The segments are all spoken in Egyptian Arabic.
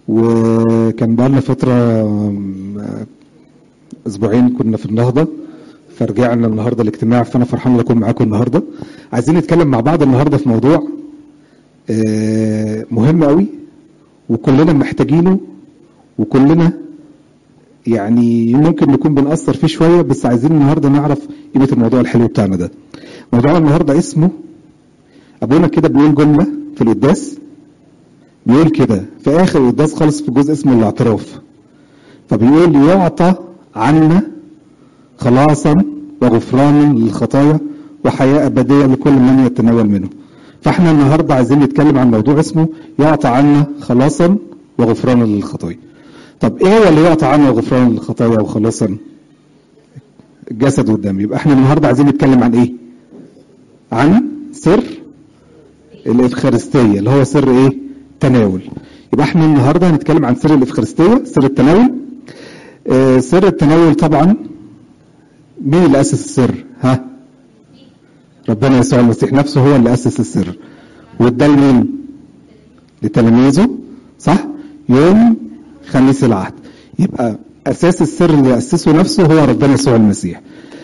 وكان بقالنا فترة آم، أسبوعين كنا في النهضة فرجعنا النهاردة الاجتماع فأنا فرحان أكون معاكم النهاردة عايزين نتكلم مع بعض النهاردة في موضوع آه، مهم قوي وكلنا محتاجينه وكلنا يعني ممكن نكون بنأثر فيه شوية بس عايزين النهاردة نعرف قيمة الموضوع الحلو بتاعنا ده موضوع النهاردة اسمه أبونا كده بيقول جملة في القداس بيقول كده في آخر القداس خالص في جزء اسمه الاعتراف فبيقول يعطى عنا خلاصا وغفرانا للخطايا وحياة أبدية لكل من يتناول منه فاحنا النهاردة عايزين نتكلم عن موضوع اسمه يعطى عنا خلاصا وغفرانا للخطايا طب ايه هو اللي يعطى عنا غفرانا للخطايا وخلاصا الجسد والدم يبقى احنا النهارده عايزين نتكلم عن ايه عن سر الافخارستيه اللي هو سر ايه تناول يبقى احنا النهارده هنتكلم عن سر الافخارستيه سر التناول آه سر التناول طبعا مين اللي اسس السر ها ربنا يسوع المسيح نفسه هو اللي اسس السر واداه لمين لتلاميذه صح يوم خميس العهد يبقى اساس السر اللي اسسه نفسه هو ربنا يسوع المسيح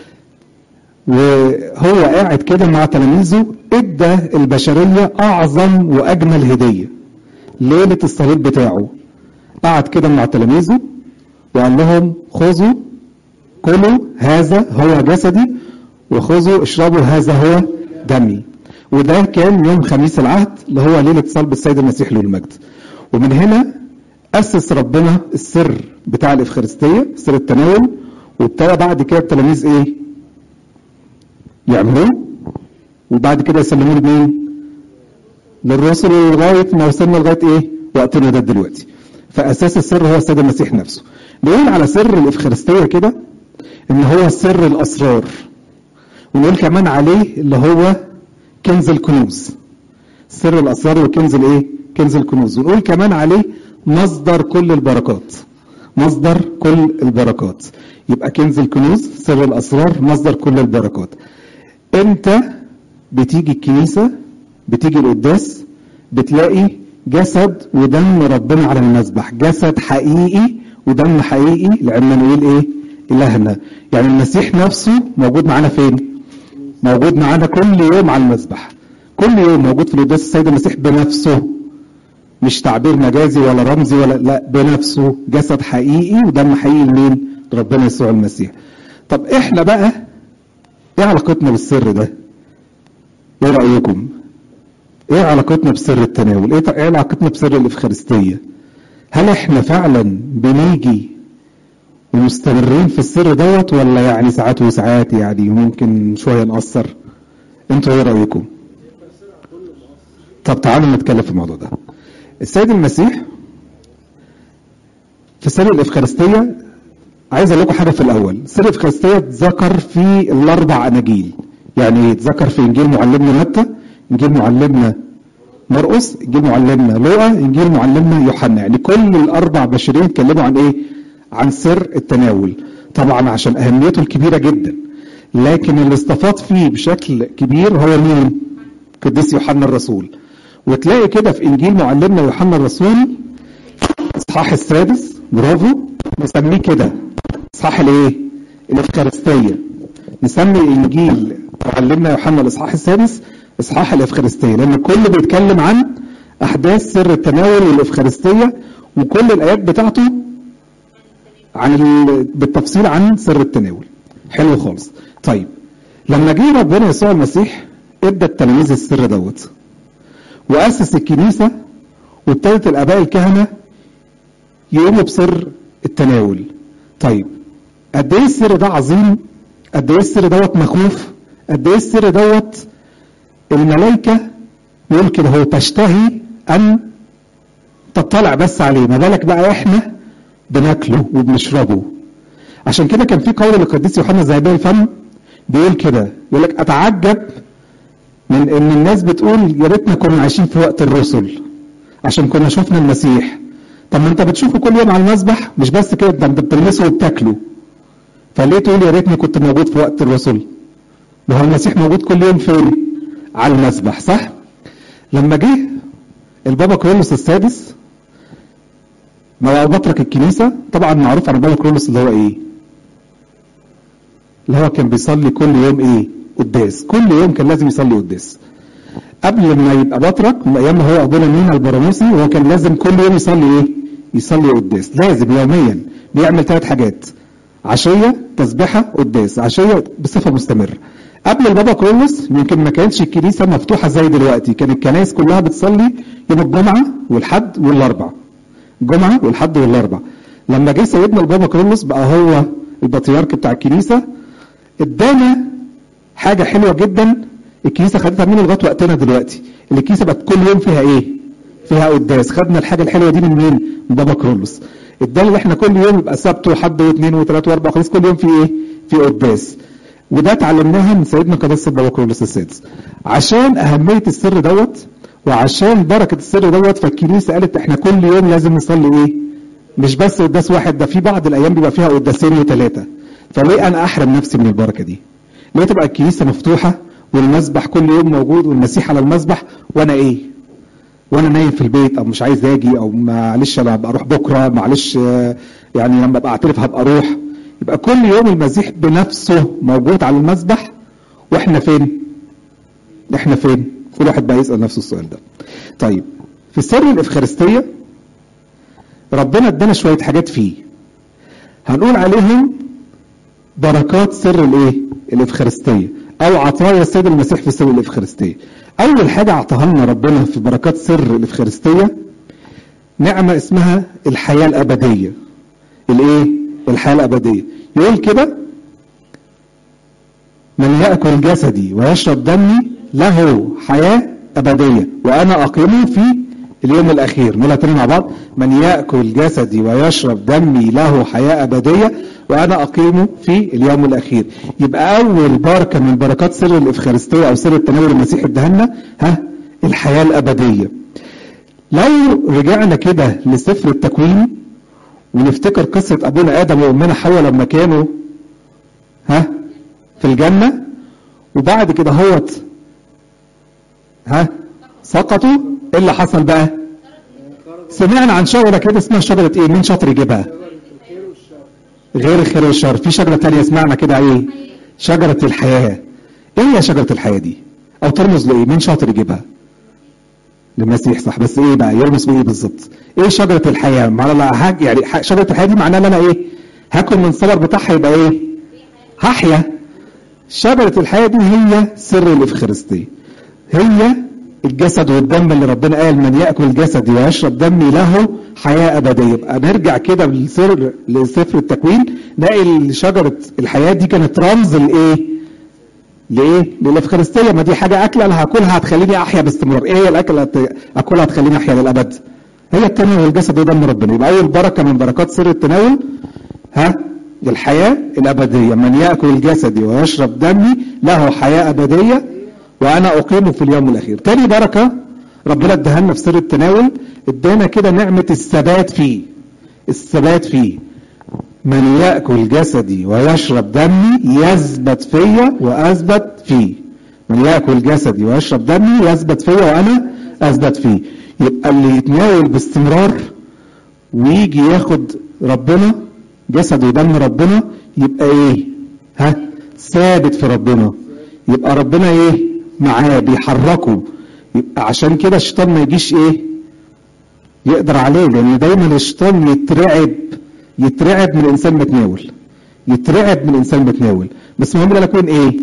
وهو قاعد كده مع تلاميذه ادى البشريه اعظم واجمل هديه ليله الصليب بتاعه قعد كده مع تلاميذه وقال لهم خذوا كلوا هذا هو جسدي وخذوا اشربوا هذا هو دمي وده كان يوم خميس العهد اللي هو ليله صلب السيد المسيح له المجد ومن هنا اسس ربنا السر بتاع الافخارستيه سر التناول وابتدى بعد كده التلاميذ ايه يعملوه وبعد كده يسلموه لمين للرسل لغايه ما وصلنا لغايه ايه وقتنا ده دلوقتي فاساس السر هو السيد المسيح نفسه نقول على سر الافخارستيه كده ان هو سر الاسرار ونقول كمان عليه اللي هو كنز الكنوز سر الاسرار وكنز الايه كنز الكنوز ونقول كمان عليه مصدر كل البركات مصدر كل البركات يبقى كنز الكنوز سر الاسرار مصدر كل البركات امتى بتيجي الكنيسه بتيجي القداس بتلاقي جسد ودم ربنا على المذبح جسد حقيقي ودم حقيقي لعمانويل ايه الهنا يعني المسيح نفسه موجود معانا فين موجود معانا كل يوم على المذبح كل يوم موجود في القداس السيد المسيح بنفسه مش تعبير مجازي ولا رمزي ولا لا بنفسه جسد حقيقي ودم حقيقي لمين ربنا يسوع المسيح طب احنا بقى ايه علاقتنا بالسر ده ايه رايكم ايه علاقتنا بسر التناول ايه ايه علاقتنا بسر الافخارستيه هل احنا فعلا بنيجي ومستمرين في السر دوت ولا يعني ساعات وساعات يعني ممكن شويه نقصر انتوا ايه رايكم طب تعالوا نتكلم في الموضوع ده السيد المسيح في سر الافخارستيه عايز اقول لكم حاجه في الاول سر الافخارستيه اتذكر في الاربع اناجيل يعني ايه اتذكر في انجيل معلمنا متى انجيل معلمنا مرقس انجيل معلمنا لوقا انجيل معلمنا يوحنا يعني كل الاربع بشرين اتكلموا عن ايه عن سر التناول طبعا عشان اهميته الكبيره جدا لكن اللي استفاض فيه بشكل كبير هو مين قديس يوحنا الرسول وتلاقي كده في انجيل معلمنا يوحنا الرسول الاصحاح السادس برافو نسميه كده اصحاح الايه الافخارستيه نسمي انجيل معلمنا يوحنا الاصحاح السادس اصحاح الافخارستيه لان كله بيتكلم عن احداث سر التناول والافخارستيه وكل الايات بتاعته عن ال... بالتفصيل عن سر التناول حلو خالص طيب لما جه ربنا يسوع المسيح ادى التلاميذ السر دوت واسس الكنيسه وابتدت الاباء الكهنه يقوموا بسر التناول طيب قد ايه السر ده عظيم قد ايه السر دوت مخوف قد ايه السر دوت الملائكه يقول كده هو تشتهي ان تطلع بس عليه ما بالك بقى احنا بناكله وبنشربه عشان كده كان في قول للقديس يوحنا ذهبي الفم بيقول كده يقول لك اتعجب من ان الناس بتقول يا ريتنا كنا عايشين في وقت الرسل عشان كنا شفنا المسيح طب ما انت بتشوفه كل يوم على المذبح مش بس كده ده انت بتلمسه وبتاكله فليه تقول يا ريتني كنت موجود في وقت الرسل ما هو المسيح موجود كل يوم فين على المذبح صح لما جه البابا كورنثوس السادس ما هو بطرك الكنيسة طبعا معروف عن بابا كرولوس اللي هو ايه اللي هو كان بيصلي كل يوم ايه قداس كل يوم كان لازم يصلي قداس قبل ما يبقى بطرك من ايام ما هو ابونا مينا البراموسي هو كان لازم كل يوم يصلي ايه يصلي قداس لازم يوميا بيعمل ثلاث حاجات عشيه تسبحه قداس عشيه بصفه مستمره قبل البابا كرولوس يمكن ما كانتش الكنيسه مفتوحه زي دلوقتي كان الكنائس كلها بتصلي يوم الجمعه والحد والاربع الجمعه والحد والاربع لما جه سيدنا البابا كرولوس بقى هو البطريرك بتاع الكنيسه ادانا حاجه حلوه جدا الكنيسه خدتها منه لغايه وقتنا دلوقتي اللي الكنيسه بقت كل يوم فيها ايه فيها قداس خدنا الحاجه الحلوه دي من مين من بابا كرولوس ادانا اللي احنا كل يوم يبقى سبت وحد واثنين وثلاث واربع وخميس كل يوم في ايه في قداس وده اتعلمناها من سيدنا قداسه بابا كرولوس السادس عشان اهميه السر دوت وعشان بركه السر دوت فالكنيسه قالت احنا كل يوم لازم نصلي ايه مش بس قداس واحد ده في بعض الايام بيبقى فيها قداسين وثلاثه فليه انا احرم نفسي من البركه دي ليه تبقى الكنيسه مفتوحه والمسبح كل يوم موجود والمسيح على المسبح وانا ايه وانا نايم في البيت او مش عايز اجي او معلش انا هبقى اروح بكره معلش يعني لما ابقى اعترف هبقى اروح يبقى كل يوم المسيح بنفسه موجود على المسبح واحنا فين احنا فين كل واحد بقى يسال نفسه السؤال ده طيب في سر الافخارستيه ربنا ادانا شويه حاجات فيه هنقول عليهم بركات سر الايه الافخارستيه او عطايا السيد المسيح في سر الافخارستيه اول حاجه اعطاها لنا ربنا في بركات سر الافخارستيه نعمه اسمها الحياه الابديه الايه الحياه الابديه يقول كده من ياكل جسدي ويشرب دمي له حياه ابديه وانا اقيمه في اليوم الاخير نقولها تاني مع بعض من ياكل جسدي ويشرب دمي له حياه ابديه وانا اقيمه في اليوم الاخير يبقى اول بركه من بركات سر الافخارستيه او سر التناول المسيح ادهنا ها الحياه الابديه لو رجعنا كده لسفر التكوين ونفتكر قصه ابونا ادم وامنا حواء لما كانوا ها في الجنه وبعد كده هوت ها سقطوا ايه اللي حصل بقى سمعنا عن شجره كده اسمها شجره ايه مين شاطر يجيبها غير الخير والشر في شجره تانية سمعنا كده ايه شجره الحياه ايه هي شجره الحياه دي او ترمز لايه مين شاطر يجيبها للمسيح صح بس ايه بقى يرمز بايه بالظبط ايه شجره الحياه معناها يعني شجره الحياه دي معناها ان انا ايه هاكل من الثمر بتاعها يبقى ايه هحيا شجره الحياه دي هي سر الافخارستيه هي الجسد والدم اللي ربنا قال من ياكل جسدي ويشرب دمي له حياه ابديه يبقى نرجع كده لسر لسفر التكوين نلاقي شجره الحياه دي كانت رمز لايه؟ لايه؟ للافخارستيه ما دي حاجه اكله انا هاكلها هتخليني احيا باستمرار، ايه هي الاكله اللي اكلها هتخليني احيا للابد؟ هي التناول الجسد ودم ربنا يبقى اول بركه من بركات سر التناول ها الحياه الابديه من ياكل جسدي ويشرب دمي له حياه ابديه وانا اقيمه في اليوم الاخير تاني بركه ربنا اداها في سر التناول ادانا كده نعمه الثبات فيه الثبات فيه من ياكل جسدي ويشرب دمي يثبت فيا واثبت فيه من ياكل جسدي ويشرب دمي يثبت فيا وانا اثبت فيه يبقى اللي يتناول باستمرار ويجي ياخد ربنا جسد ودم ربنا يبقى ايه ها ثابت في ربنا يبقى ربنا ايه معاه بيحركه يبقى عشان كده الشيطان ما يجيش ايه يقدر عليه لان دايما الشيطان يترعب يترعب من الانسان متناول يترعب من الانسان متناول بس المهم انا اكون ايه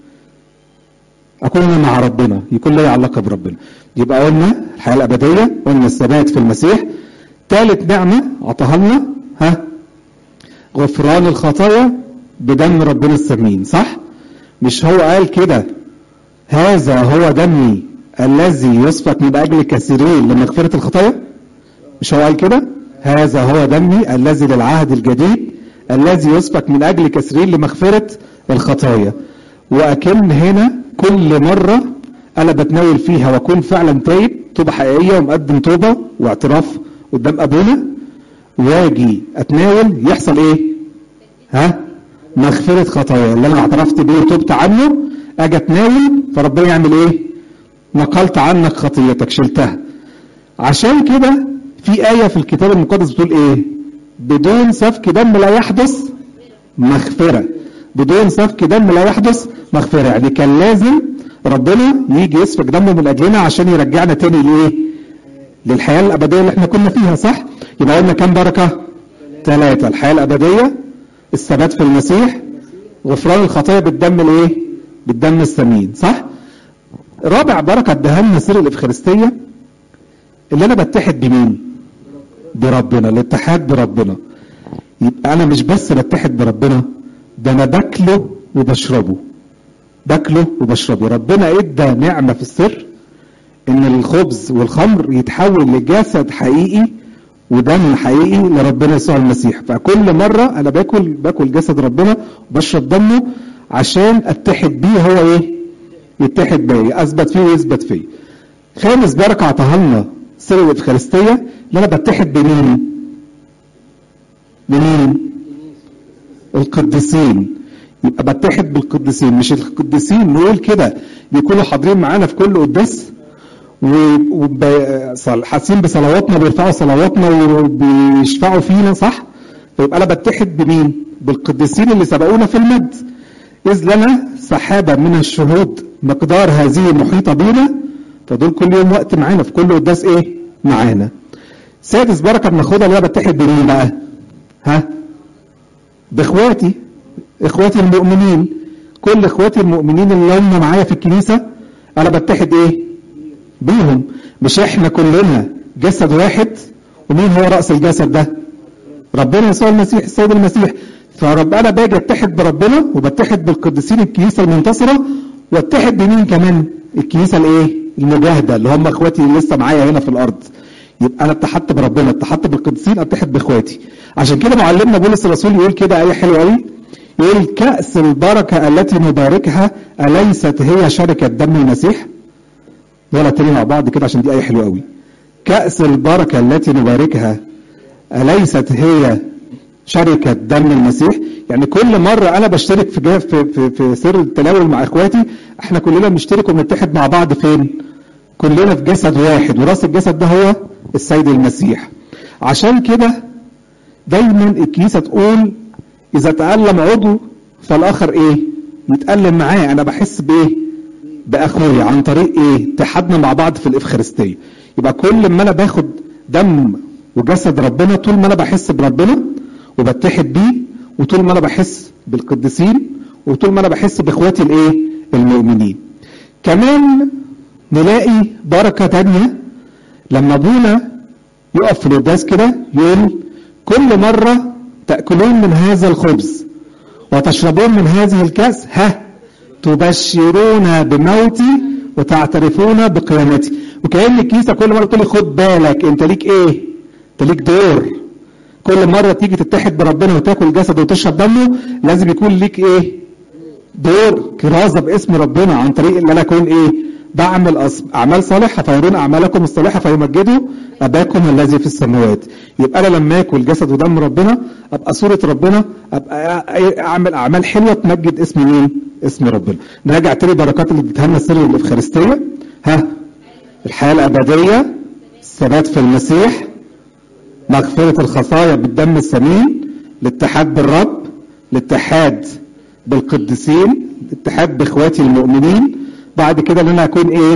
اكون انا مع ربنا يكون لي علاقه بربنا يبقى قلنا الحياه الابديه قلنا الثبات في المسيح ثالث نعمه عطاها لنا ها غفران الخطايا بدم ربنا السمين صح مش هو قال كده هذا هو دمي الذي يسفك من اجل كثيرين لمغفره الخطايا مش هو قال كده هذا هو دمي الذي للعهد الجديد الذي يسفك من اجل كثيرين لمغفره الخطايا واكن هنا كل مره انا بتناول فيها واكون فعلا تايب توبه حقيقيه ومقدم توبه واعتراف قدام ابونا واجي اتناول يحصل ايه ها مغفره خطايا اللي انا اعترفت بيه وتوبت عنه اجي اتناول فربنا يعمل ايه نقلت عنك خطيتك شلتها عشان كده في آية في الكتاب المقدس بتقول إيه بدون سفك دم لا يحدث مغفرة بدون سفك دم لا يحدث مغفرة يعني كان لازم ربنا يجي يسفك دمه من أجلنا عشان يرجعنا تاني لإيه للحياة الأبدية اللي احنا كنا فيها صح يبقى قلنا كام بركة ثلاثة الحياة الأبدية الثبات في المسيح غفران الخطايا بالدم الايه بالدم الثمين صح رابع بركة اداها لنا سر الإفخارستية اللي أنا بتحد بمين بربنا الاتحاد بربنا يبقى أنا مش بس بتحد بربنا ده أنا باكله وبشربه باكله وبشربه ربنا ادى نعمة في السر ان الخبز والخمر يتحول لجسد حقيقي ودم حقيقي لربنا يسوع المسيح فكل مرة انا باكل باكل جسد ربنا وبشرب دمه عشان اتحد بيه هو ايه يتحد بيا اثبت فيه ويثبت فيه خامس بركة اعطاها لنا سر الافخارستية ان انا بتحد بمين بمين القديسين يبقى بتحد بالقديسين مش القديسين نقول كده بيكونوا حاضرين معانا في كل قداس وحاسين بصلواتنا بيرفعوا صلواتنا وبيشفعوا فينا صح فيبقى انا بتحد بمين بالقديسين اللي سبقونا في المجد اذ لنا سحابه من الشهود مقدار هذه محيطه بينا فدول كل يوم وقت معانا في كل قداس ايه معانا سادس بركه بناخدها اللي انا بتحد بمين بقى ها باخواتي اخواتي المؤمنين كل اخواتي المؤمنين اللي هم معايا في الكنيسه انا بتحد ايه بيهم مش احنا كلنا جسد واحد ومين هو رأس الجسد ده ربنا يسوع المسيح السيد المسيح فرب انا باجي اتحد بربنا وبتحد بالقديسين الكنيسه المنتصره واتحد بمين كمان الكنيسه الايه المجاهده اللي هم اخواتي اللي لسه معايا هنا في الارض يبقى انا اتحدت بربنا اتحدت بالقديسين اتحد باخواتي عشان كده معلمنا بولس الرسول يقول كده ايه حلوه قوي يقول كأس البركة التي نباركها أليست هي شركة دم المسيح؟ يلا تاني مع بعض كده عشان دي آية حلوة قوي كأس البركة التي نباركها أليست هي شركة دم المسيح يعني كل مرة أنا بشترك في, في, في, في سر التناول مع إخواتي إحنا كلنا بنشترك وبنتحد مع بعض فين كلنا في جسد واحد وراس الجسد ده هو السيد المسيح عشان كده دايما الكنيسة تقول إذا تألم عضو فالآخر إيه يتألم معاه أنا بحس بإيه باخويا عن طريق ايه اتحادنا مع بعض في الافخارستيه يبقى كل ما انا باخد دم وجسد ربنا طول ما انا بحس بربنا وبتحد بيه وطول ما انا بحس بالقديسين وطول ما انا بحس باخواتي الايه المؤمنين كمان نلاقي بركه تانية لما ابونا يقف في القداس كده يقول كل مره تاكلون من هذا الخبز وتشربون من هذه الكاس ها تبشرون بموتي وتعترفون بقيامتي وكأن الكنيسة كل مرة تقول لي خد بالك انت ليك ايه انت ليك دور كل مرة تيجي تتحد بربنا وتاكل جسده وتشرب دمه لازم يكون ليك ايه دور كرازة باسم ربنا عن طريق ان انا اكون ايه بعمل اعمال صالحة فيرون اعمالكم الصالحة فيمجدوا اباكم الذي في السماوات يبقى انا لما اكل جسد ودم ربنا ابقى صورة ربنا ابقى اعمل اعمال حلوة تمجد اسم مين اسم ربنا نراجع تاني بركات اللي اديتها لنا السر الافخارستيه ها الحياه الابديه الثبات في المسيح مغفره الخطايا بالدم الثمين الاتحاد بالرب الاتحاد بالقديسين الاتحاد باخواتي المؤمنين بعد كده ان انا اكون ايه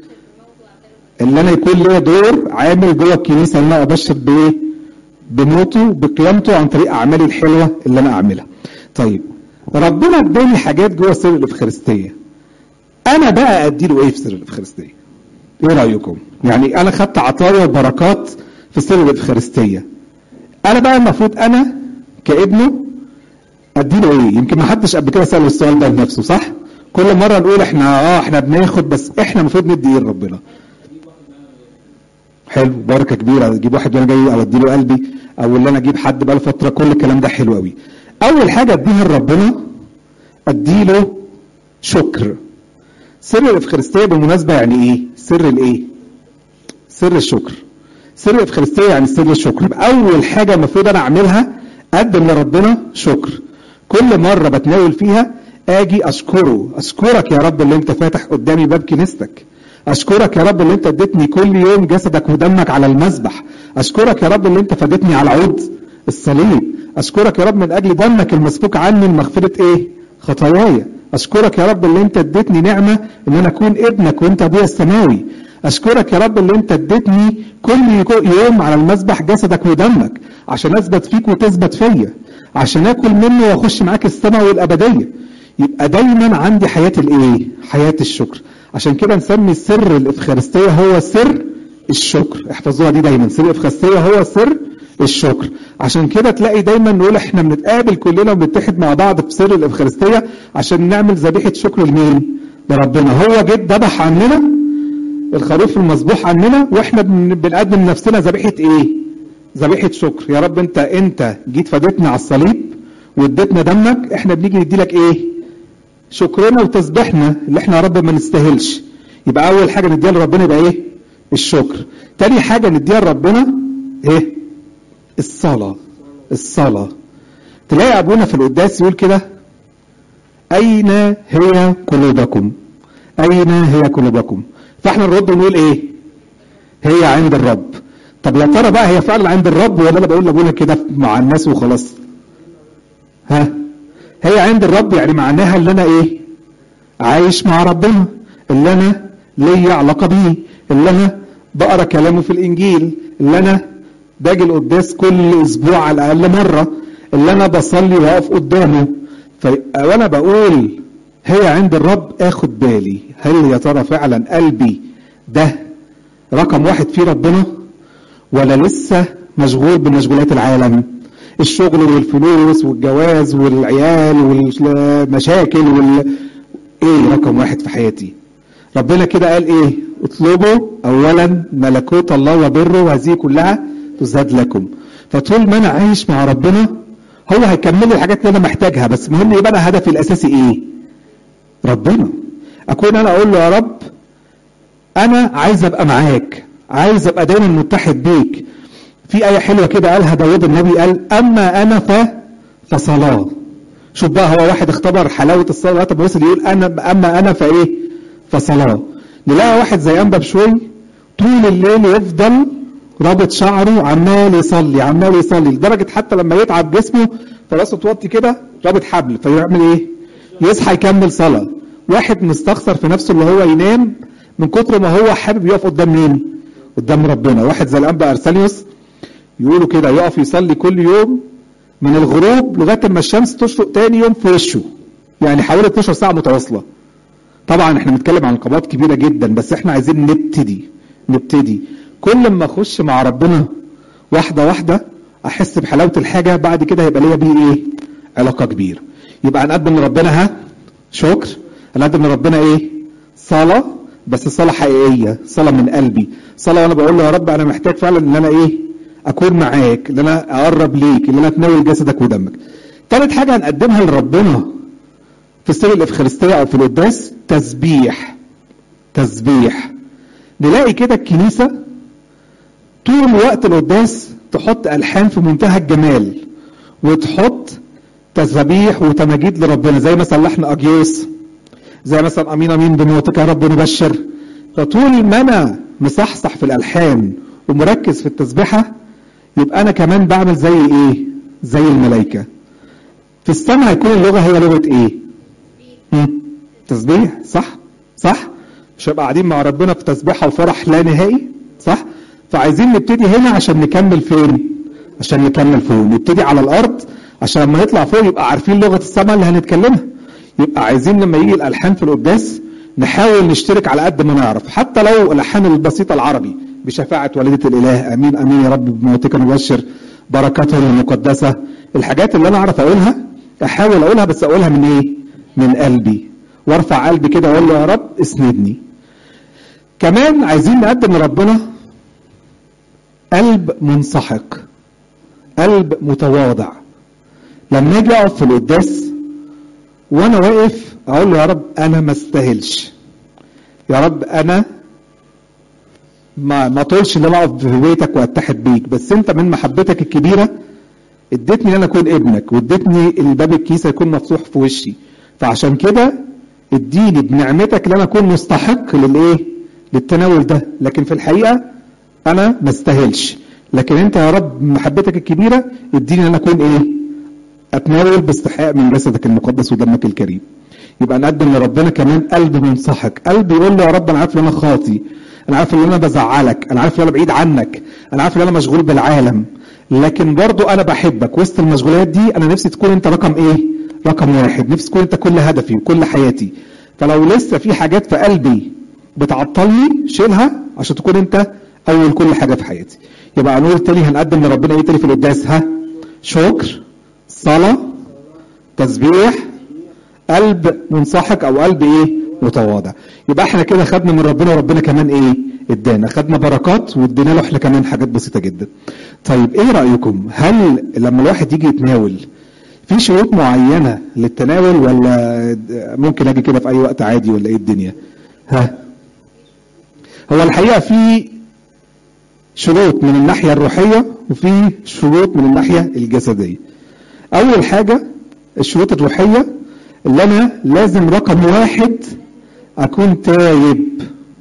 ان انا يكون ليا دور عامل جوه الكنيسه ان انا ابشر بايه بموته بقيامته عن طريق اعمالي الحلوه اللي انا اعملها طيب ربنا اداني حاجات جوه سر الافخارستيه انا بقى اديله ايه في سر الافخارستيه ايه رايكم يعني انا خدت عطايا وبركات في سر الافخارستيه انا بقى المفروض انا كابنه اديله ايه يمكن ما حدش قبل كده سال السؤال ده لنفسه صح كل مره نقول احنا اه احنا بناخد بس احنا المفروض ندي ايه لربنا حلو بركه كبيره اجيب واحد وانا جاي او اديله قلبي او اللي انا اجيب حد بقى فتره كل الكلام ده حلو قوي اول حاجه اديها لربنا اديله شكر سر الافخارستيه بالمناسبه يعني ايه سر الايه سر الشكر سر الافخارستيه يعني سر الشكر اول حاجه المفروض انا اعملها اقدم لربنا شكر كل مره بتناول فيها اجي اشكره اشكرك يا رب اللي انت فاتح قدامي باب كنيستك اشكرك يا رب اللي انت اديتني كل يوم جسدك ودمك على المذبح اشكرك يا رب اللي انت فادتني على عود الصليب اشكرك يا رب من اجل دمك المسفوك عني لمغفره ايه خطاياي اشكرك يا رب اللي انت اديتني نعمه ان انا اكون ابنك وانت ابويا السماوي اشكرك يا رب اللي انت اديتني كل يوم على المذبح جسدك ودمك عشان اثبت فيك وتثبت فيا عشان اكل منه واخش معاك السماء والابديه يبقى دايما عندي حياه الايه حياه الشكر عشان كده نسمي سر الافخارستيه هو سر الشكر احفظوها دي دايما سر الافخارستيه هو سر الشكر عشان كده تلاقي دايما نقول احنا بنتقابل كلنا وبنتحد مع بعض في سر الافخارستيه عشان نعمل ذبيحه شكر لمين لربنا هو جد ذبح عننا الخروف المذبوح عننا واحنا بنقدم نفسنا ذبيحه ايه ذبيحه شكر يا رب انت انت جيت فادتنا على الصليب واديتنا دمك احنا بنيجي ندي لك ايه شكرنا وتسبيحنا اللي احنا يا رب ما نستاهلش يبقى اول حاجه نديها لربنا يبقى ايه الشكر تاني حاجه نديها لربنا ايه الصلاه الصلاه تلاقي ابونا في القداس يقول كده اين هي قلوبكم اين هي قلوبكم فاحنا نرد ونقول ايه هي عند الرب طب يا ترى بقى هي فعلا عند الرب ولا انا بقول لابونا كده مع الناس وخلاص ها هي عند الرب يعني معناها اللي انا ايه عايش مع ربنا اللي انا ليا علاقه بيه اللي انا بقرا كلامه في الانجيل اللي انا باجي القداس كل اسبوع على الاقل مره اللي انا بصلي واقف قدامه وانا بقول هي عند الرب اخد بالي هل يا ترى فعلا قلبي ده رقم واحد في ربنا ولا لسه مشغول بمشغولات العالم الشغل والفلوس والجواز والعيال والمشاكل وال ايه رقم واحد في حياتي ربنا كده قال ايه اطلبوا اولا ملكوت الله وبره وهذه كلها تزاد لكم فطول ما انا عايش مع ربنا هو هيكمل لي الحاجات اللي انا محتاجها بس مهم يبقى انا هدفي الاساسي ايه ربنا اكون انا اقول له يا رب انا عايز ابقى معاك عايز ابقى دايما متحد بيك في آية حلوة كده قالها داود النبي قال أما أنا ف فصلاة شوف بقى هو واحد اختبر حلاوة الصلاة لغاية ما وصل يقول أنا أما أنا فإيه فصلاة نلاقي واحد زي أنبا بشوي طول الليل يفضل رابط شعره عمال يصلي عمال يصلي لدرجة حتى لما يتعب جسمه فراسه توطي كده رابط حبل فيعمل ايه؟ يصحى يكمل صلاة واحد مستخسر في نفسه اللي هو ينام من كتر ما هو حابب يقف قدام مين؟ قدام ربنا واحد زي الأنبا أرسانيوس يقولوا كده يقف يصلي كل يوم من الغروب لغايه اما الشمس تشرق تاني يوم في وشه يعني حوالي 12 ساعه متواصله طبعا احنا بنتكلم عن قامات كبيره جدا بس احنا عايزين نبتدي نبتدي كل ما اخش مع ربنا واحده واحده احس بحلاوه الحاجه بعد كده هيبقى ليا بيه ايه علاقه كبيره يبقى هنقدم لربنا ها شكر هنقدم لربنا ايه صلاه بس صلاه حقيقيه صلاه من قلبي صلاه وانا بقول له يا رب انا محتاج فعلا ان انا ايه اكون معاك ان انا اقرب ليك ان انا اتناول جسدك ودمك ثالث حاجه هنقدمها لربنا في سر الافخارستيه او في القداس تسبيح تسبيح نلاقي كده الكنيسه طول وقت القداس تحط الحان في منتهى الجمال وتحط تسبيح وتماجيد لربنا زي مثلا لحن اجيوس زي مثلا امين امين بموتك يا رب نبشر فطول ما انا مصحصح في الالحان ومركز في التسبيحه يبقى انا كمان بعمل زي ايه زي الملائكه في السماء هيكون اللغه هي لغه ايه مم. تسبيح صح صح مش هيبقى قاعدين مع ربنا في تسبيحه وفرح لا نهائي صح فعايزين نبتدي هنا عشان نكمل فين عشان نكمل فوق نبتدي على الارض عشان لما نطلع فوق يبقى عارفين لغه السماء اللي هنتكلمها يبقى عايزين لما يجي الالحان في القداس نحاول نشترك على قد ما نعرف حتى لو الالحان البسيطه العربي بشفاعة والدة الإله أمين أمين يا رب بموتك نبشر بركاته المقدسة الحاجات اللي أنا أعرف أقولها أحاول أقولها بس أقولها من إيه؟ من قلبي وارفع قلبي كده وأقول له يا رب اسندني كمان عايزين نقدم لربنا قلب منسحق قلب متواضع لما اجي اقف في القداس وانا واقف اقول له يا رب انا ما استاهلش يا رب انا ما ما طولش ان انا اقف في بيتك واتحد بيك بس انت من محبتك الكبيره اديتني ان انا اكون ابنك واديتني الباب الكيسه يكون مفتوح في وشي فعشان كده اديني بنعمتك ان انا اكون مستحق للايه للتناول ده لكن في الحقيقه انا ما استاهلش لكن انت يا رب محبتك الكبيره اديني انا اكون ايه اتناول باستحقاق من جسدك المقدس ودمك الكريم يبقى نقدم لربنا كمان قلب منصحك قلب يقول له يا رب انا عارف ان انا خاطي انا عارف ان انا بزعلك انا عارف ان انا بعيد عنك انا عارف ان انا مشغول بالعالم لكن برضو انا بحبك وسط المشغولات دي انا نفسي تكون انت رقم ايه رقم واحد نفسي تكون انت كل هدفي وكل حياتي فلو لسه في حاجات في قلبي بتعطلني شيلها عشان تكون انت اول كل حاجه في حياتي يبقى هنقول تاني هنقدم لربنا ايه تاني في القداس ها شكر صلاه تسبيح قلب منصحك او قلب ايه متواضع يبقى احنا كده خدنا من ربنا وربنا كمان ايه ادانا خدنا بركات وادينا له احنا كمان حاجات بسيطه جدا طيب ايه رايكم هل لما الواحد يجي يتناول في شروط معينه للتناول ولا ممكن اجي كده في اي وقت عادي ولا ايه الدنيا ها هو الحقيقه في شروط من الناحيه الروحيه وفي شروط من الناحيه الجسديه اول حاجه الشروط الروحيه اللي انا لازم رقم واحد اكون تايب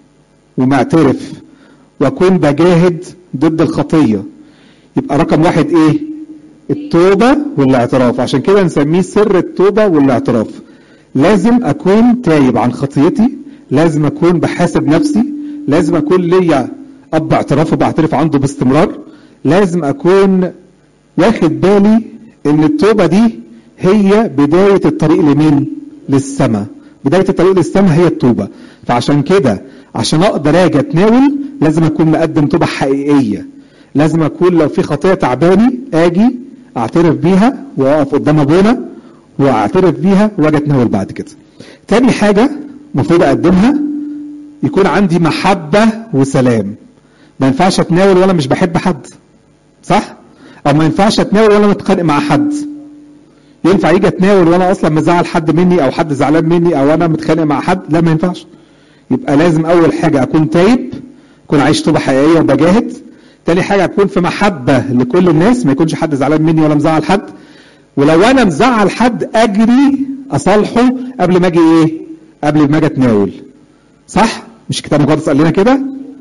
ومعترف واكون بجاهد ضد الخطيه يبقى رقم واحد ايه التوبه والاعتراف عشان كده نسميه سر التوبه والاعتراف لازم اكون تايب عن خطيتي لازم اكون بحاسب نفسي لازم اكون ليا اب اعتراف وبعترف عنده باستمرار لازم اكون واخد بالي ان التوبه دي هي بداية الطريق لمين؟ للسماء بداية الطريق للسماء هي التوبة فعشان كده عشان اقدر اجي اتناول لازم اكون مقدم توبة حقيقية لازم اكون لو في خطية تعباني اجي اعترف بيها واقف قدام ابونا واعترف بيها واجي اتناول بعد كده تاني حاجة المفروض اقدمها يكون عندي محبة وسلام ما ينفعش اتناول وانا مش بحب حد صح؟ او ما ينفعش اتناول وانا متخانق مع حد ينفع يجي اتناول وانا اصلا مزعل حد مني او حد زعلان مني او انا متخانق مع حد لا ما ينفعش يبقى لازم اول حاجه اكون تايب اكون عايش توبه حقيقيه وبجاهد تاني حاجه اكون في محبه لكل الناس ما يكونش حد زعلان مني ولا مزعل حد ولو انا مزعل حد اجري اصالحه قبل ما اجي ايه قبل ما اجي اتناول صح مش كتاب مقدس قال لنا كده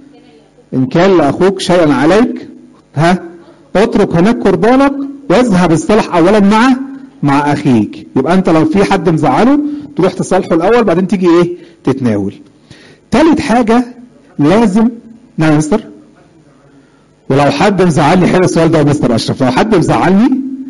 ان كان لاخوك شيئا عليك ها اترك هناك قربانك واذهب الصلح اولا مع مع اخيك يبقى انت لو في حد مزعله تروح تصالحه الاول بعدين تيجي ايه تتناول تالت حاجة لازم نعم يا مستر ولو حد مزعلني حلو السؤال ده يا مستر اشرف لو حد مزعلني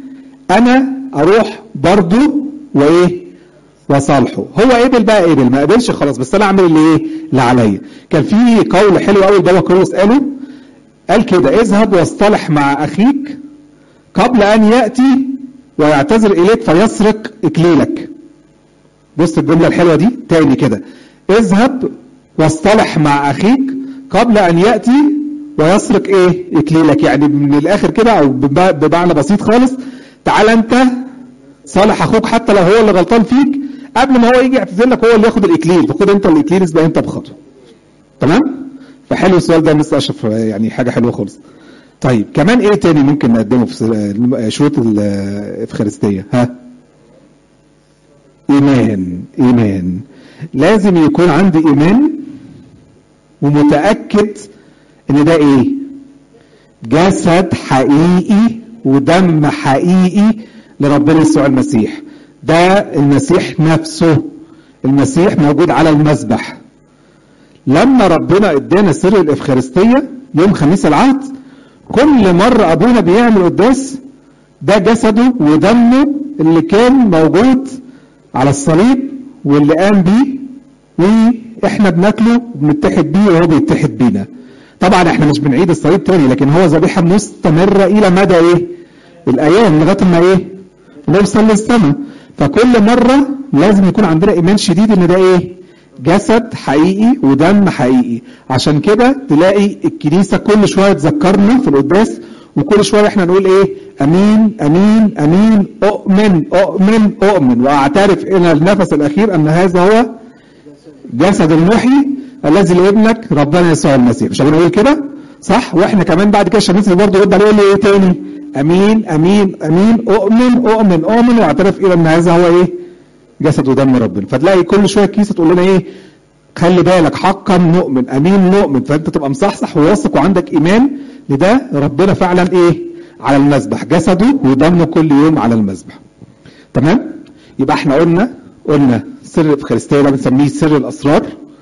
انا اروح برضه وايه وصالحه هو قبل بقى قبل ما قبلش خلاص بس انا اعمل اللي ايه اللي عليا كان في قول حلو قوي بابا كروس قاله قال كده اذهب واصطلح مع اخيك قبل ان ياتي ويعتذر اليك فيسرق اكليلك بص الجمله الحلوه دي تاني كده اذهب واصطلح مع اخيك قبل ان ياتي ويسرق ايه اكليلك يعني من الاخر كده او بمعنى بسيط خالص تعال انت صالح اخوك حتى لو هو اللي غلطان فيك قبل ما هو يجي يعتذر لك هو اللي ياخد الاكليل فخد انت الاكليل اسبق انت بخطوه تمام فحلو السؤال ده مستر اشرف يعني حاجه حلوه خالص طيب كمان ايه تاني ممكن نقدمه في شروط الافخارستيه ها ايمان ايمان لازم يكون عندي ايمان ومتاكد ان ده ايه جسد حقيقي ودم حقيقي لربنا يسوع المسيح ده المسيح نفسه المسيح موجود على المذبح لما ربنا ادانا سر الافخارستيه يوم خميس العهد كل مرة أبونا بيعمل قداس ده جسده ودمه اللي كان موجود على الصليب واللي قام بيه واحنا بناكله وبنتحد بيه وهو بيتحد بينا طبعا احنا مش بنعيد الصليب تاني لكن هو ذبيحه مستمره الى مدى ايه الايام لغايه ما ايه نوصل للسماء فكل مره لازم يكون عندنا ايمان شديد ان ده ايه جسد حقيقي ودم حقيقي عشان كده تلاقي الكنيسة كل شوية تذكرنا في القداس وكل شوية احنا نقول ايه امين امين امين اؤمن اؤمن اؤمن واعترف الى النفس الاخير ان هذا هو جسد المحيي الذي لابنك ربنا يسوع المسيح مش هنقول كده صح واحنا كمان بعد كده الشمس برضه يرد عليه يقول لي ايه تاني امين امين امين اؤمن اؤمن اؤمن واعترف الى ان هذا هو ايه جسد ودم ربنا فتلاقي كل شويه الكيسه تقول لنا ايه خلي بالك حقا مؤمن امين مؤمن فانت تبقى مصحصح وواثق وعندك ايمان لده ربنا فعلا ايه على المذبح جسده ودمه كل يوم على المذبح تمام يبقى احنا قلنا قلنا سر الافخارستيه ده بنسميه سر الاسرار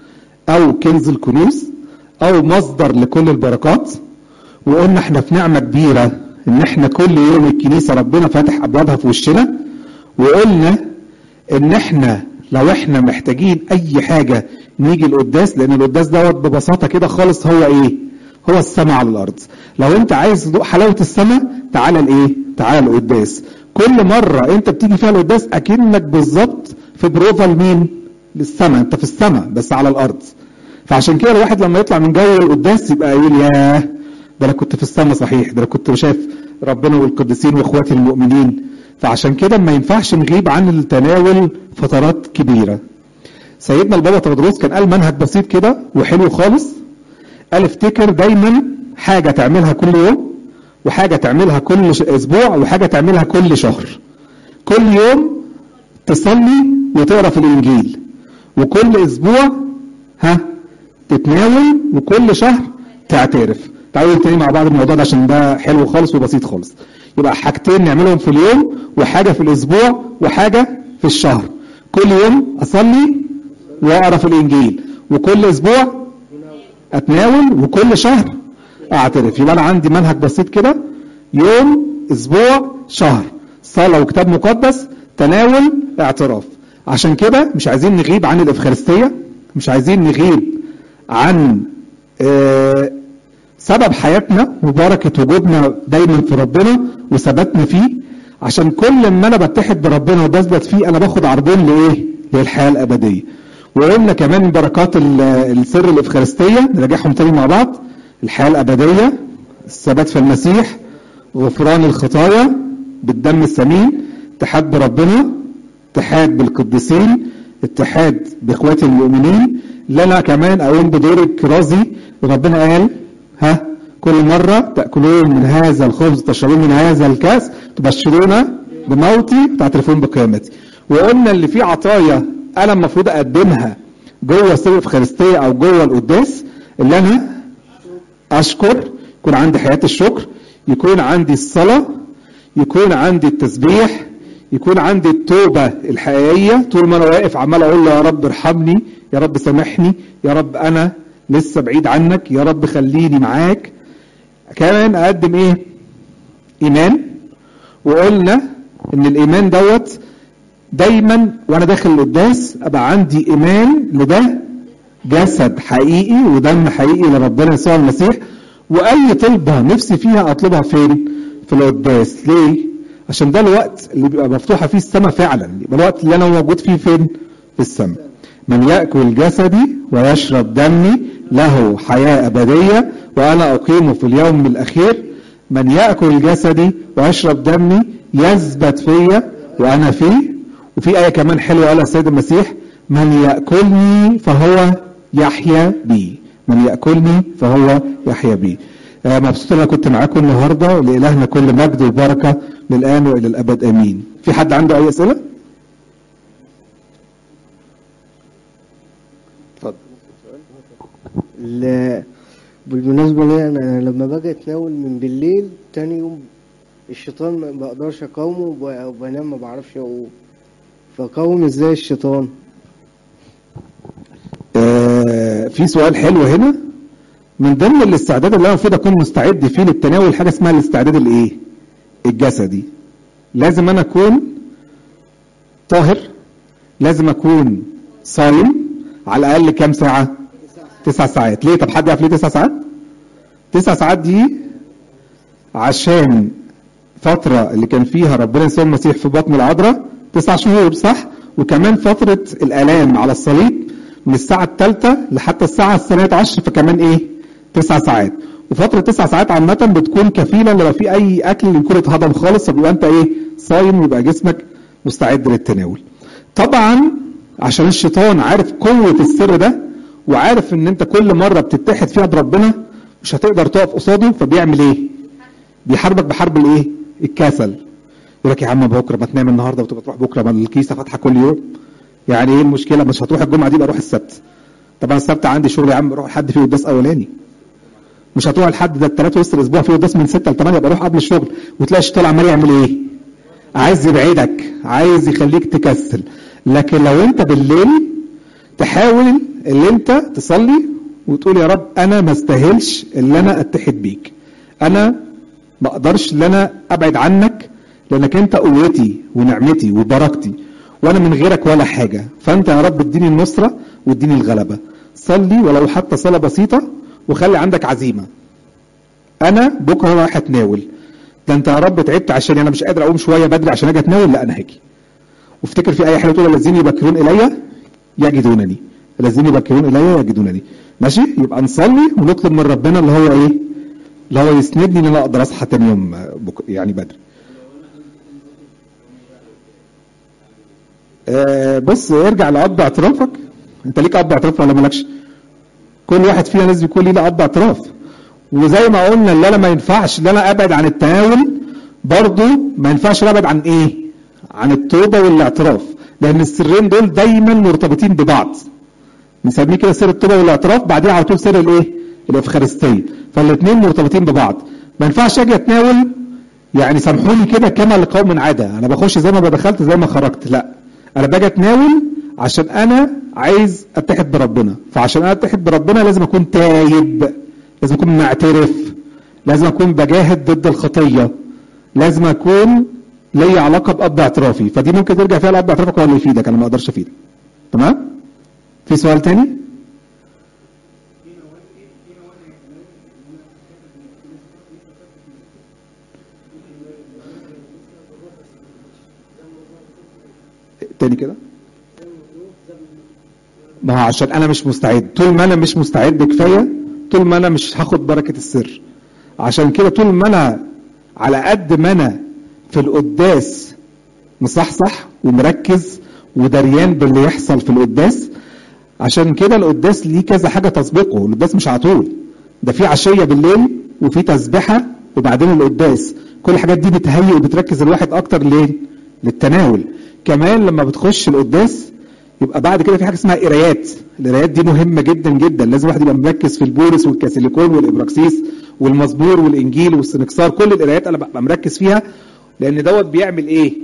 او كنز الكنوز او مصدر لكل البركات وقلنا احنا في نعمه كبيره ان احنا كل يوم الكنيسه ربنا فاتح ابوابها في وشنا وقلنا ان احنا لو احنا محتاجين اي حاجه نيجي القداس لان القداس دوت ببساطه كده خالص هو ايه هو السماء على الارض لو انت عايز تدوق حلاوه السماء تعالى الايه تعالى القداس كل مره انت بتيجي فيها القداس اكنك بالظبط في بروفا لمين للسماء انت في السماء بس على الارض فعشان كده الواحد لما يطلع من جو القداس يبقى يقول ياه ده انا كنت في السماء صحيح ده انا كنت شايف ربنا والقديسين واخواتي المؤمنين فعشان كده ما ينفعش نغيب عن التناول فترات كبيره سيدنا البابا تودروس كان قال منهج بسيط كده وحلو خالص قال افتكر دايما حاجه تعملها كل يوم وحاجه تعملها كل اسبوع وحاجه تعملها كل شهر كل يوم تصلي وتقرا في الانجيل وكل اسبوع ها تتناول وكل شهر تعترف تعالوا تاني مع بعض الموضوع ده عشان ده حلو خالص وبسيط خالص يبقى حاجتين نعملهم في اليوم وحاجه في الاسبوع وحاجه في الشهر كل يوم اصلي واقرا في الانجيل وكل اسبوع اتناول وكل شهر اعترف يبقى انا عندي منهج بسيط كده يوم اسبوع شهر صلاه وكتاب مقدس تناول اعتراف عشان كده مش عايزين نغيب عن الافخارستيه مش عايزين نغيب عن آه سبب حياتنا وبركه وجودنا دايما في ربنا وثباتنا فيه عشان كل ما انا بتحد بربنا وبثبت فيه انا باخد عرضين لايه؟ للحياه الابديه. وقلنا كمان بركات السر الافخارستيه نراجعهم تاني مع بعض الحياه الابديه الثبات في المسيح غفران الخطايا بالدم الثمين اتحاد بربنا اتحاد بالقديسين اتحاد باخواتي المؤمنين لنا كمان اقوم بدور الكرازي ربنا قال ها كل مرة تأكلون من هذا الخبز تشربون من هذا الكاس تبشرون بموتي تعترفون بقيامتي وقلنا اللي فيه عطايا انا المفروض اقدمها جوه سر الافخارستيه او جوه القداس اللي انا اشكر يكون عندي حياه الشكر يكون عندي الصلاه يكون عندي التسبيح يكون عندي التوبه الحقيقيه طول ما انا واقف عمال اقول له يا رب ارحمني يا رب سامحني يا رب انا لسه بعيد عنك يا رب خليني معاك كمان اقدم ايه ايمان وقلنا ان الايمان دوت دايما وانا داخل القداس ابقى عندي ايمان لده جسد حقيقي ودم حقيقي لربنا يسوع المسيح واي طلبه نفسي فيها اطلبها فين في القداس ليه عشان ده الوقت اللي بيبقى مفتوحه فيه السماء فعلا يبقى الوقت اللي انا موجود فيه فين في السماء من ياكل جسدي ويشرب دمي له حياه ابديه وانا اقيمه في اليوم الاخير من ياكل جسدي ويشرب دمي يثبت فيا وانا فيه وفي آية كمان حلوة قالها السيد المسيح من يأكلني فهو يحيا بي من يأكلني فهو يحيا بي آه مبسوط انا كنت معاكم النهارده لإلهنا كل مجد وبركة من الآن وإلى الأبد آمين في حد عنده أي أسئلة؟ اتفضل بالمناسبة لي أنا لما باجي أتناول من بالليل تاني يوم الشيطان ما بقدرش أقاومه وبنام ما بعرفش أقوم فقاوم ازاي الشيطان آه في سؤال حلو هنا من ضمن الاستعداد اللي انا المفروض اكون مستعد فيه للتناول حاجه اسمها الاستعداد الايه الجسدي لازم انا اكون طاهر لازم اكون صايم على الاقل كام ساعه تسع ساعات ليه طب حد يعرف ليه تسع ساعات تسع ساعات دي عشان فترة اللي كان فيها ربنا يسوع المسيح في بطن العذراء تسع شهور صح وكمان فترة الآلام على الصليب من الساعة الثالثة لحتى الساعة الثانية عشر فكمان إيه تسع ساعات وفترة تسع ساعات عامة بتكون كفيلة لو في أي أكل يكون اتهضم خالص فبيبقى أنت إيه صايم ويبقى جسمك مستعد للتناول طبعا عشان الشيطان عارف قوة السر ده وعارف ان انت كل مرة بتتحد فيها بربنا مش هتقدر تقف قصاده فبيعمل ايه بيحاربك بحرب الايه الكسل يقول لك يا عم بكره ما تنام النهارده وتبقى تروح بكره ما الكيسه فاتحه كل يوم يعني ايه المشكله مش هتروح الجمعه دي يبقى روح السبت طب انا السبت عندي شغل يا عم روح لحد فيه قداس اولاني مش هتروح لحد ده الثلاث وسط الاسبوع فيه قداس من 6 ل 8 يبقى روح قبل الشغل وتلاقي الشيطان عمال يعمل ايه؟ عايز يبعدك عايز يخليك تكسل لكن لو انت بالليل تحاول اللي انت تصلي وتقول يا رب انا ما استاهلش اللي انا اتحد بيك انا ما اقدرش ان انا ابعد عنك لانك انت قوتي ونعمتي وبركتي وانا من غيرك ولا حاجه فانت يا رب اديني النصره واديني الغلبه صلي ولو حتى صلاه بسيطه وخلي عندك عزيمه انا بكره رايح اتناول ده انت يا رب تعبت عشان انا مش قادر اقوم شويه بدري عشان اجي اتناول لا انا هاجي وافتكر في اي حاجه تقول الذين يبكرون الي يجدونني الذين يبكرون الي يجدونني ماشي يبقى نصلي ونطلب من ربنا اللي هو ايه اللي هو يسندني ان انا اقدر اصحى تاني يوم بك... يعني بدري آه بص ارجع لأب اعترافك انت ليك اب اعتراف ولا مالكش كل واحد فينا لازم يكون ليه اب اعتراف وزي ما قلنا اللي انا ما ينفعش ان انا ابعد عن التناول برضه ما ينفعش ابعد عن ايه عن التوبه والاعتراف لان السرين دول دايما مرتبطين ببعض بنسميه كده سر التوبه والاعتراف بعدين على طول سر الايه الافخارستيه فالاثنين مرتبطين ببعض ما ينفعش اجي اتناول يعني سامحوني كده كما لقوم عاده انا بخش زي ما دخلت زي ما خرجت لا انا باجي اتناول عشان انا عايز اتحد بربنا فعشان انا اتحد بربنا لازم اكون تايب لازم اكون معترف لازم اكون بجاهد ضد الخطيه لازم اكون ليا علاقه باب اعترافي فدي ممكن ترجع فيها لاب اعترافك هو اللي يفيدك انا ما اقدرش افيدك تمام في سؤال تاني تاني كده ما هو عشان انا مش مستعد طول ما انا مش مستعد كفايه طول ما انا مش هاخد بركه السر عشان كده طول ما انا على قد ما انا في القداس مصحصح ومركز ودريان باللي يحصل في القداس عشان كده القداس ليه كذا حاجه تسبقه القداس مش على طول ده في عشيه بالليل وفي تسبحه وبعدين القداس كل الحاجات دي بتهيئ وبتركز الواحد اكتر ليه للتناول كمان لما بتخش القداس يبقى بعد كده في حاجه اسمها قرايات القرايات دي مهمه جدا جدا لازم الواحد يبقى مركز في البولس والكاسيليكون والابراكسيس والمزمور والانجيل والسنكسار كل القرايات انا ببقى مركز فيها لان دوت بيعمل ايه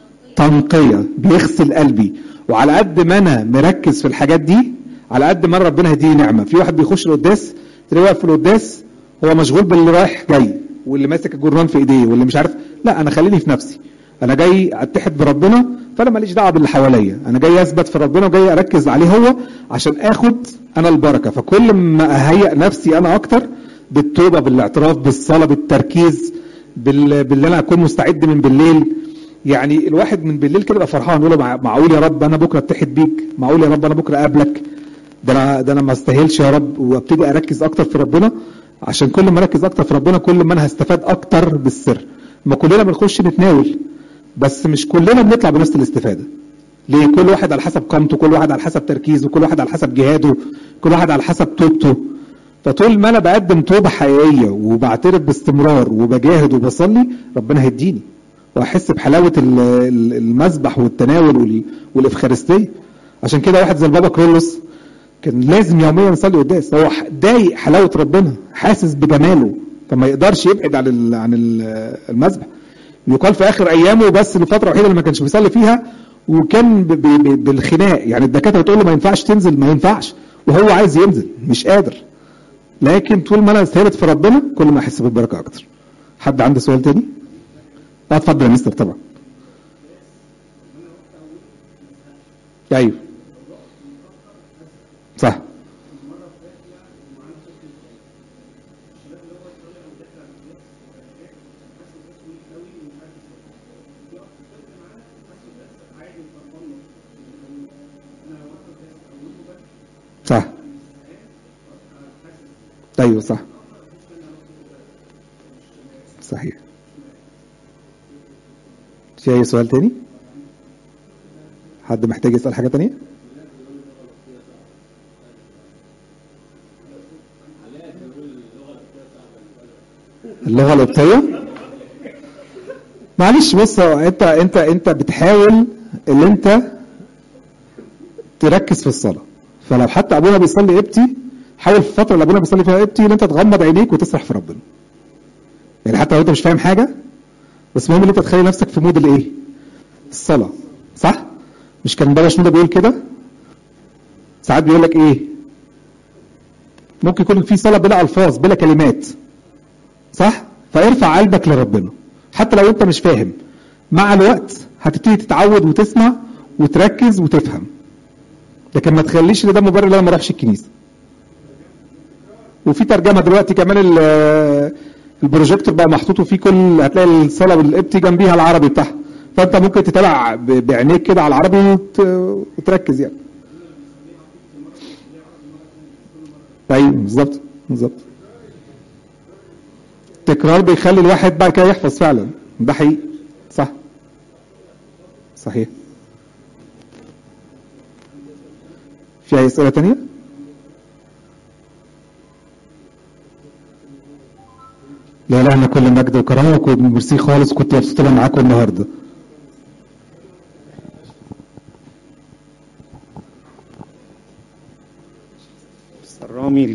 تنقيه بيغسل قلبي وعلى قد ما انا مركز في الحاجات دي على قد ما ربنا هيديني نعمه في واحد بيخش القداس تلاقيه واقف في القداس هو مشغول باللي رايح جاي واللي ماسك الجرنان في ايديه واللي مش عارف لا انا خليني في نفسي انا جاي اتحد بربنا فانا ماليش دعوه باللي حواليا انا جاي اثبت في ربنا وجاي اركز عليه هو عشان اخد انا البركه فكل ما اهيئ نفسي انا اكتر بالتوبه بالاعتراف بالصلاه بالتركيز بال... باللي انا اكون مستعد من بالليل يعني الواحد من بالليل كده يبقى فرحان يقول له مع- معقول يا رب انا بكره اتحد بيك معقول يا رب انا بكره اقابلك ده انا ده انا ما استاهلش يا رب وابتدي اركز اكتر في ربنا عشان كل ما اركز اكتر في ربنا كل ما انا هستفاد اكتر بالسر ما كلنا بنخش نتناول بس مش كلنا بنطلع بنفس الاستفاده ليه كل واحد على حسب قامته كل واحد على حسب تركيزه كل واحد على حسب جهاده كل واحد على حسب توبته فطول ما انا بقدم توبه حقيقيه وبعترف باستمرار وبجاهد وبصلي ربنا هيديني واحس بحلاوه ال- ال- المسبح والتناول وال- والافخارستيه عشان كده واحد زي البابا كرولوس كان لازم يوميا يصلي قداس هو ح- ضايق حلاوه ربنا حاسس بجماله فما يقدرش يبعد عن ال- عن ال- المسبح يقال في اخر ايامه بس الفتره الوحيده اللي ما كانش بيصلي فيها وكان ب- ب- ب- بالخناق يعني الدكاتره تقول له ما ينفعش تنزل ما ينفعش وهو عايز ينزل مش قادر لكن طول ما انا ثابت في ربنا كل ما احس بالبركه اكتر حد عنده سؤال تاني؟ اه اتفضل يا مستر طبعا ايوه صح صح ايوه صح صحيح في اي سؤال تاني حد محتاج يسأل حاجة تانية اللغة القبطية معلش بص هو انت انت انت بتحاول ان انت تركز في الصلاة فلو حتى ابونا بيصلي ابتي حاول في الفتره اللي ابونا بيصلي فيها ابتي ان انت تغمض عينيك وتسرح في ربنا يعني حتى لو انت مش فاهم حاجه بس المهم ان انت تخلي نفسك في مود الايه الصلاه صح مش كان بابا شنودة بيقول كده ساعات بيقول لك ايه ممكن يكون في صلاه بلا الفاظ بلا كلمات صح فارفع قلبك لربنا حتى لو انت مش فاهم مع الوقت هتبتدي تتعود وتسمع وتركز وتفهم لكن ما تخليش ان ده مبرر ان انا ما اروحش الكنيسه وفي ترجمه دلوقتي كمان ال- البروجيكتور بقى محطوط فيه كل هتلاقي الصلاه بالقبطي جنبيها العربي بتاعها فانت ممكن تتابع ب- بعينيك كده على العربي وت... وتركز يعني ايوه بالظبط بالظبط التكرار بيخلي الواحد بعد كده يحفظ فعلا ده حقيقي صح صحيح في اي اسئله تانية لا لا انا كل مجد وكرامه وكنت ميرسي خالص كنت مبسوط إن انا معاكم النهارده رامي